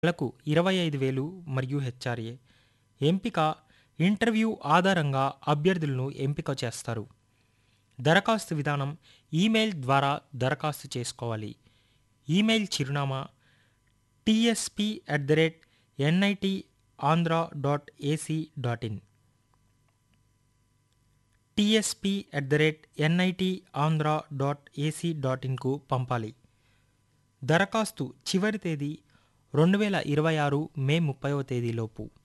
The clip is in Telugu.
నెలకు ఇరవై ఐదు వేలు మరియు హెచ్ఆర్ఏ ఎంపిక ఇంటర్వ్యూ ఆధారంగా అభ్యర్థులను ఎంపిక చేస్తారు దరఖాస్తు విధానం ఈమెయిల్ ద్వారా దరఖాస్తు చేసుకోవాలి ఈమెయిల్ చిరునామా TSP at the rate NIT Andhra dot AC dot in TSP at the rate NIT Andhra dot AC dot ఇన్కు పంపాలి దరఖాస్తు చివరి తేదీ రెండు వేల ఇరవై ఆరు మే ముప్పైవ తేదీలోపు